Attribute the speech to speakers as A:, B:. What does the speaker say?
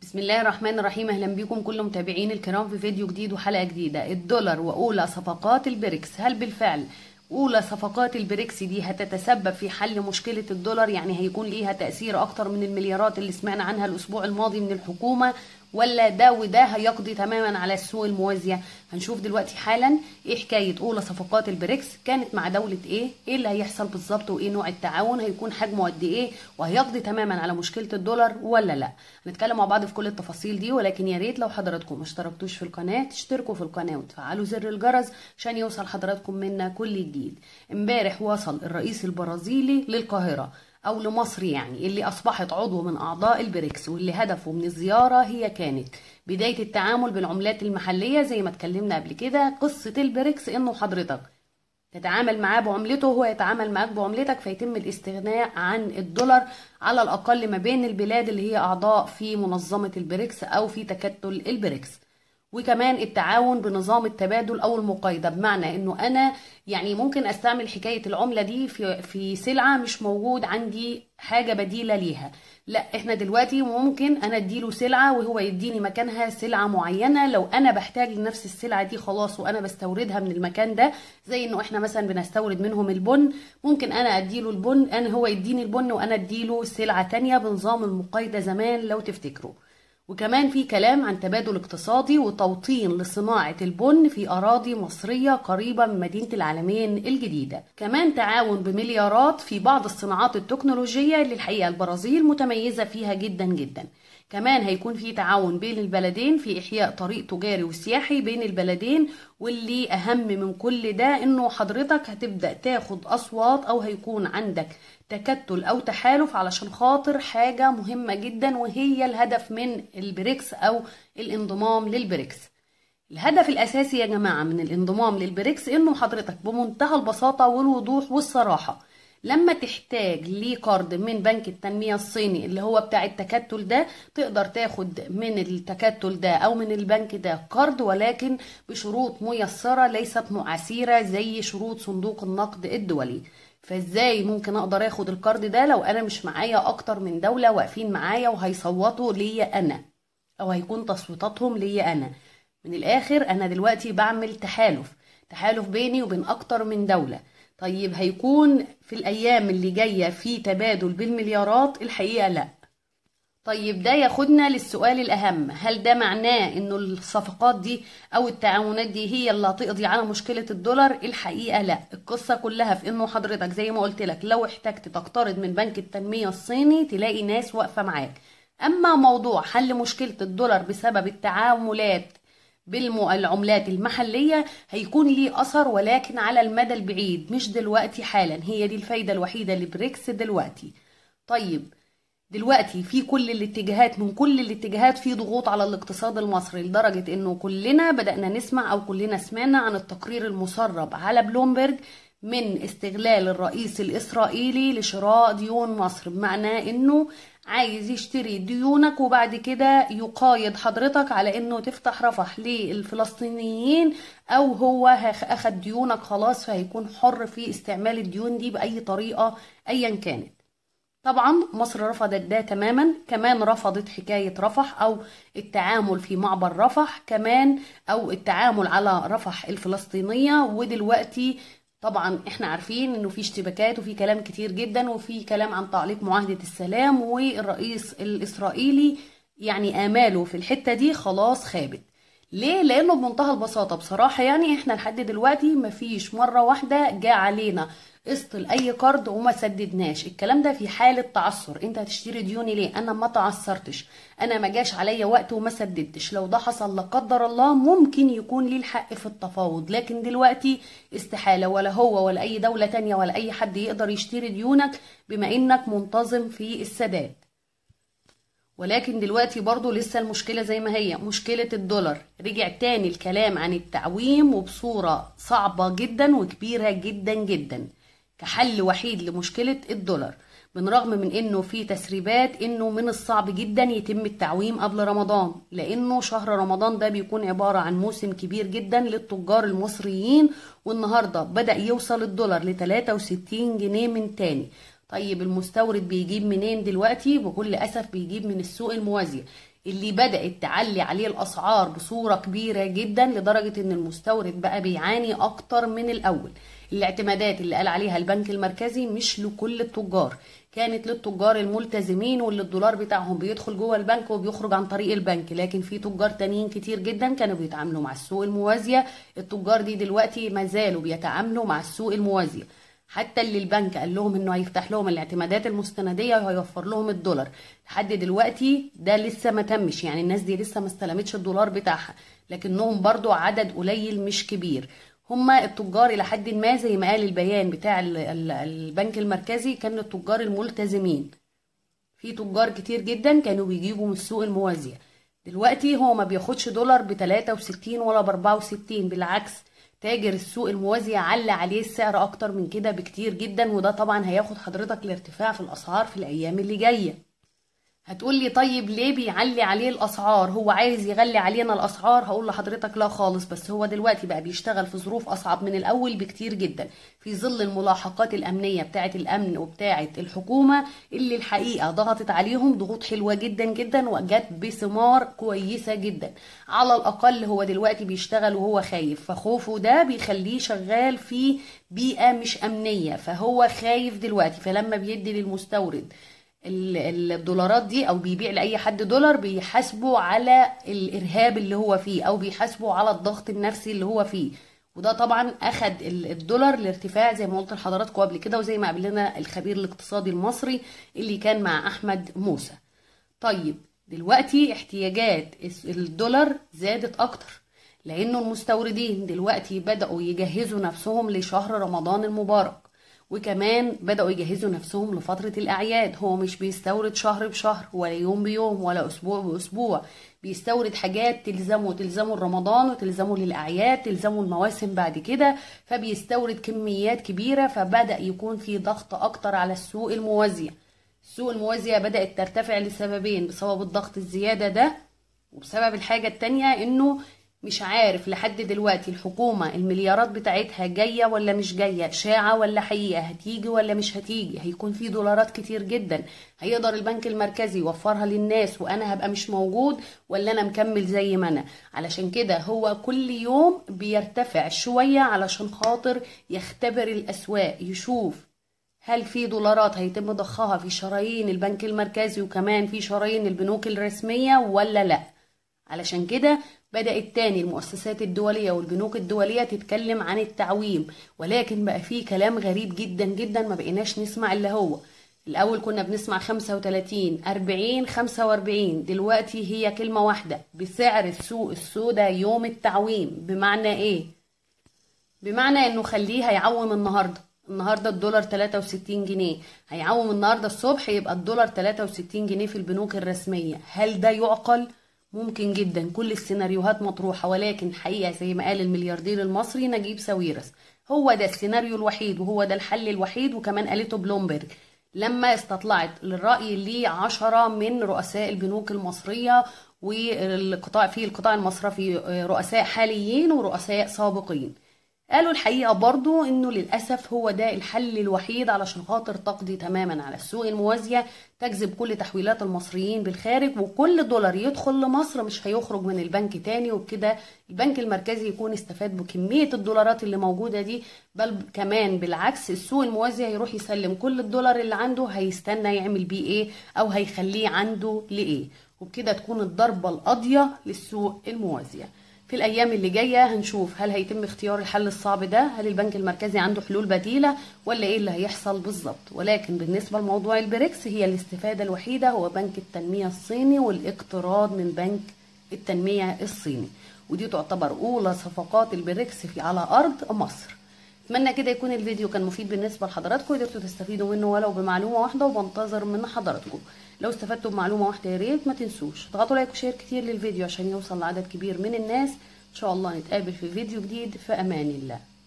A: بسم الله الرحمن الرحيم اهلا بكم كل متابعين الكرام في فيديو جديد وحلقه جديده الدولار واولى صفقات البريكس هل بالفعل اولى صفقات البريكس دي هتتسبب في حل مشكله الدولار يعني هيكون ليها تاثير اكتر من المليارات اللي سمعنا عنها الاسبوع الماضي من الحكومه ولا ده وده هيقضي تماما على السوق الموازيه هنشوف دلوقتي حالا ايه حكايه اولى صفقات البريكس كانت مع دوله ايه ايه اللي هيحصل بالظبط وايه نوع التعاون هيكون حجمه قد ايه وهيقضي تماما على مشكله الدولار ولا لا هنتكلم مع بعض في كل التفاصيل دي ولكن يا ريت لو حضراتكم ما اشتركتوش في القناه تشتركوا في القناه وتفعلوا زر الجرس عشان يوصل حضراتكم منا كل جديد امبارح وصل الرئيس البرازيلي للقاهره أو لمصر يعني اللي أصبحت عضو من أعضاء البريكس واللي هدفه من الزيارة هي كانت بداية التعامل بالعملات المحلية زي ما اتكلمنا قبل كده قصة البريكس إنه حضرتك تتعامل معاه بعملته وهو يتعامل معاك بعملتك فيتم الاستغناء عن الدولار على الأقل ما بين البلاد اللي هي أعضاء في منظمة البريكس أو في تكتل البريكس وكمان التعاون بنظام التبادل او المقايضه بمعنى انه انا يعني ممكن استعمل حكايه العمله دي في في سلعه مش موجود عندي حاجه بديله ليها لا احنا دلوقتي ممكن انا اديله سلعه وهو يديني مكانها سلعه معينه لو انا بحتاج لنفس السلعه دي خلاص وانا بستوردها من المكان ده زي انه احنا مثلا بنستورد منهم البن ممكن انا اديله البن انا هو يديني البن وانا اديله سلعه تانية بنظام المقايضه زمان لو تفتكروا وكمان في كلام عن تبادل اقتصادي وتوطين لصناعة البن في أراضي مصرية قريبة من مدينة العالمين الجديدة كمان تعاون بمليارات في بعض الصناعات التكنولوجية اللي الحقيقة البرازيل متميزة فيها جدا جدا كمان هيكون في تعاون بين البلدين في إحياء طريق تجاري وسياحي بين البلدين واللي أهم من كل ده إنه حضرتك هتبدأ تاخد أصوات أو هيكون عندك تكتل أو تحالف علشان خاطر حاجة مهمة جدا وهي الهدف من البريكس أو الانضمام للبريكس الهدف الأساسي يا جماعة من الانضمام للبريكس إنه حضرتك بمنتهى البساطة والوضوح والصراحة لما تحتاج لقرض من بنك التنمية الصيني اللي هو بتاع التكتل ده تقدر تاخد من التكتل ده أو من البنك ده قرض ولكن بشروط ميسرة ليست معسيرة زي شروط صندوق النقد الدولي فازاي ممكن اقدر اخد القرض ده لو انا مش معايا اكتر من دولة واقفين معايا وهيصوتوا ليا انا او هيكون تصويتاتهم ليا انا من الاخر انا دلوقتي بعمل تحالف تحالف بيني وبين اكتر من دولة طيب هيكون في الايام اللي جاية في تبادل بالمليارات الحقيقة لا طيب ده ياخدنا للسؤال الأهم هل ده معناه إنه الصفقات دي أو التعاونات دي هي اللي هتقضي على مشكلة الدولار الحقيقة لا القصة كلها في إنه حضرتك زي ما قلت لك لو احتجت تقترض من بنك التنمية الصيني تلاقي ناس واقفة معاك أما موضوع حل مشكلة الدولار بسبب التعاملات بالعملات المحلية هيكون ليه أثر ولكن على المدى البعيد مش دلوقتي حالا هي دي الفايدة الوحيدة لبريكس دلوقتي طيب دلوقتي في كل الاتجاهات من كل الاتجاهات في ضغوط على الاقتصاد المصري لدرجة انه كلنا بدأنا نسمع او كلنا سمعنا عن التقرير المسرب على بلومبرج من استغلال الرئيس الاسرائيلي لشراء ديون مصر بمعنى انه عايز يشتري ديونك وبعد كده يقايض حضرتك على انه تفتح رفح للفلسطينيين او هو اخد ديونك خلاص فهيكون حر في استعمال الديون دي باي طريقة ايا كانت طبعا مصر رفضت ده تماما كمان رفضت حكاية رفح أو التعامل في معبر رفح كمان أو التعامل على رفح الفلسطينية ودلوقتي طبعا احنا عارفين انه في اشتباكات وفي كلام كتير جدا وفي كلام عن تعليق معاهدة السلام والرئيس الإسرائيلي يعني آماله في الحتة دي خلاص خابت ليه؟ لأنه بمنتهى البساطة بصراحة يعني احنا لحد دلوقتي مفيش مرة واحدة جاء علينا قسط لاي قرض وما سددناش الكلام ده في حاله تعثر انت هتشتري ديوني ليه انا ما تعثرتش انا ما جاش عليا وقت وما سددتش لو ده حصل لا قدر الله ممكن يكون لي الحق في التفاوض لكن دلوقتي استحاله ولا هو ولا اي دوله تانية ولا اي حد يقدر يشتري ديونك بما انك منتظم في السداد ولكن دلوقتي برضو لسه المشكلة زي ما هي مشكلة الدولار رجع تاني الكلام عن التعويم وبصورة صعبة جدا وكبيرة جدا جدا كحل وحيد لمشكلة الدولار بالرغم من انه في تسريبات انه من الصعب جدا يتم التعويم قبل رمضان لانه شهر رمضان ده بيكون عبارة عن موسم كبير جدا للتجار المصريين والنهاردة بدأ يوصل الدولار ل 63 جنيه من تاني طيب المستورد بيجيب منين دلوقتي بكل اسف بيجيب من السوق الموازيه اللي بدأت تعلي عليه الأسعار بصورة كبيرة جدا لدرجة إن المستورد بقى بيعاني أكتر من الأول الاعتمادات اللي قال عليها البنك المركزي مش لكل التجار كانت للتجار الملتزمين واللي الدولار بتاعهم بيدخل جوه البنك وبيخرج عن طريق البنك لكن في تجار تانيين كتير جدا كانوا بيتعاملوا مع السوق الموازية التجار دي دلوقتي ما زالوا بيتعاملوا مع السوق الموازية حتى اللي البنك قال لهم انه هيفتح لهم الاعتمادات المستنديه وهيوفر لهم الدولار لحد دلوقتي ده لسه ما تمش يعني الناس دي لسه ما استلمتش الدولار بتاعها لكنهم برضو عدد قليل مش كبير هما التجار الى حد ما زي ما قال البيان بتاع البنك المركزي كانوا التجار الملتزمين في تجار كتير جدا كانوا بيجيبوا من السوق الموازيه دلوقتي هو ما بياخدش دولار ب 63 ولا ب 64 بالعكس تاجر السوق الموازي على عليه السعر اكتر من كده بكتير جدا وده طبعا هياخد حضرتك الارتفاع في الاسعار في الايام اللي جايه هتقول لي طيب ليه بيعلي عليه الاسعار هو عايز يغلي علينا الاسعار هقول لحضرتك لا خالص بس هو دلوقتي بقى بيشتغل في ظروف اصعب من الاول بكتير جدا في ظل الملاحقات الامنيه بتاعه الامن وبتاعه الحكومه اللي الحقيقه ضغطت عليهم ضغوط حلوه جدا جدا وجت بثمار كويسه جدا على الاقل هو دلوقتي بيشتغل وهو خايف فخوفه ده بيخليه شغال في بيئه مش امنيه فهو خايف دلوقتي فلما بيدي للمستورد الدولارات دي او بيبيع لاي حد دولار بيحاسبه على الارهاب اللي هو فيه او بيحاسبه على الضغط النفسي اللي هو فيه وده طبعا اخد الدولار لارتفاع زي ما قلت لحضراتكم قبل كده وزي ما قابلنا الخبير الاقتصادي المصري اللي كان مع احمد موسى طيب دلوقتي احتياجات الدولار زادت اكتر لانه المستوردين دلوقتي بداوا يجهزوا نفسهم لشهر رمضان المبارك وكمان بدأوا يجهزوا نفسهم لفترة الأعياد هو مش بيستورد شهر بشهر ولا يوم بيوم ولا أسبوع بأسبوع بيستورد حاجات تلزمه تلزمه رمضان وتلزمه للأعياد تلزمه المواسم بعد كده فبيستورد كميات كبيرة فبدأ يكون في ضغط أكتر على السوق الموازية السوق الموازية بدأت ترتفع لسببين بسبب الضغط الزيادة ده وبسبب الحاجة التانية إنه مش عارف لحد دلوقتي الحكومة المليارات بتاعتها جاية ولا مش جاية شاعة ولا حقيقة هتيجي ولا مش هتيجي هيكون في دولارات كتير جدا هيقدر البنك المركزي يوفرها للناس وانا هبقى مش موجود ولا انا مكمل زي ما انا علشان كده هو كل يوم بيرتفع شوية علشان خاطر يختبر الاسواق يشوف هل في دولارات هيتم ضخها في شرايين البنك المركزي وكمان في شرايين البنوك الرسمية ولا لا علشان كده بدأت تاني المؤسسات الدولية والبنوك الدولية تتكلم عن التعويم ولكن بقى فيه كلام غريب جدا جدا ما بقيناش نسمع اللي هو الأول كنا بنسمع 35 40 45 دلوقتي هي كلمة واحدة بسعر السوق السوداء يوم التعويم بمعنى إيه؟ بمعنى إنه خليه هيعوم النهاردة النهاردة الدولار 63 جنيه هيعوم النهاردة الصبح يبقى الدولار 63 جنيه في البنوك الرسمية هل ده يعقل؟ ممكن جدا كل السيناريوهات مطروحة ولكن حقيقة زي ما قال الملياردير المصري نجيب ساويرس هو ده السيناريو الوحيد وهو ده الحل الوحيد وكمان قالته بلومبرج لما استطلعت للرأي اللي عشرة من رؤساء البنوك المصرية والقطاع في القطاع المصرفي رؤساء حاليين ورؤساء سابقين قالوا الحقيقة برضو انه للأسف هو ده الحل الوحيد علشان خاطر تقضي تماما على السوق الموازية تجذب كل تحويلات المصريين بالخارج وكل دولار يدخل لمصر مش هيخرج من البنك تاني وبكده البنك المركزي يكون استفاد بكمية الدولارات اللي موجودة دي بل كمان بالعكس السوق الموازي هيروح يسلم كل الدولار اللي عنده هيستنى يعمل بيه ايه او هيخليه عنده لايه وبكده تكون الضربة القاضية للسوق الموازية في الايام اللي جايه هنشوف هل هيتم اختيار الحل الصعب ده هل البنك المركزي عنده حلول بديله ولا ايه اللي هيحصل بالظبط ولكن بالنسبه لموضوع البريكس هي الاستفاده الوحيده هو بنك التنميه الصيني والاقتراض من بنك التنميه الصيني ودي تعتبر اولى صفقات البريكس في على ارض مصر اتمنى كده يكون الفيديو كان مفيد بالنسبه لحضراتكم قدرتوا تستفيدوا منه ولو بمعلومه واحده وبنتظر من حضراتكم لو استفدتوا بمعلومه واحده يا ريت ما تنسوش تضغطوا لايك وشير كتير للفيديو عشان يوصل لعدد كبير من الناس ان شاء الله نتقابل في فيديو جديد في امان الله